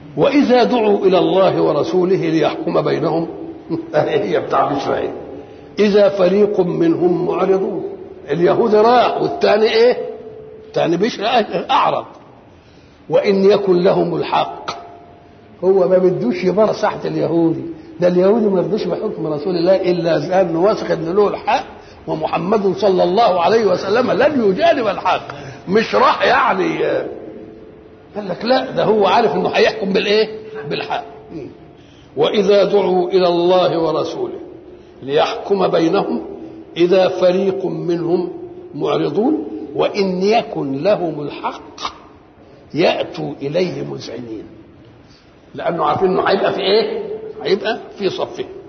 وإذا دعوا إلى الله ورسوله ليحكم بينهم هي بتاع إسرائيل إذا فريق منهم معرضون اليهود راح والثاني إيه؟ الثاني بشر أعرض وإن يكن لهم الحق هو ما بدوش يبرى ساحة اليهودي ده اليهودي ما يرضوش بحكم رسول الله إلا زال واثق إن له الحق ومحمد صلى الله عليه وسلم لن يجانب الحق مش راح يعني قال لك لا ده هو عارف انه هيحكم بالايه بالحق واذا دعوا الى الله ورسوله ليحكم بينهم اذا فريق منهم معرضون وان يكن لهم الحق ياتوا اليه مذعنين لانه عارفين انه هيبقى في ايه هيبقى في صفهم